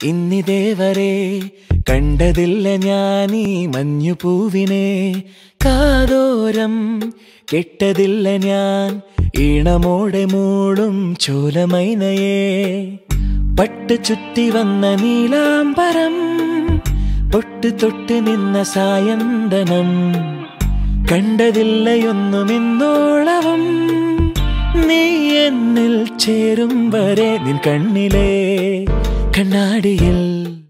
ഇന്നിതേവരെ കണ്ടതില്ല ഞാനീ മഞ്ഞുപൂവിനെ കാതോരം കെട്ടതില്ല ഞാൻ ഈണമോടെ മൂളും ചോലമൈനയെ പട്ട് ചുറ്റി വന്ന നീലാംബരം പൊട്ട് തൊട്ട് നിന്ന സായന്തനം കണ്ടതില്ലയൊന്നുമിന്നോളവും നീ എന്നിൽ ചേരും വരെ നിൻ കണ്ണിലെ കണ്ണാടിയിൽ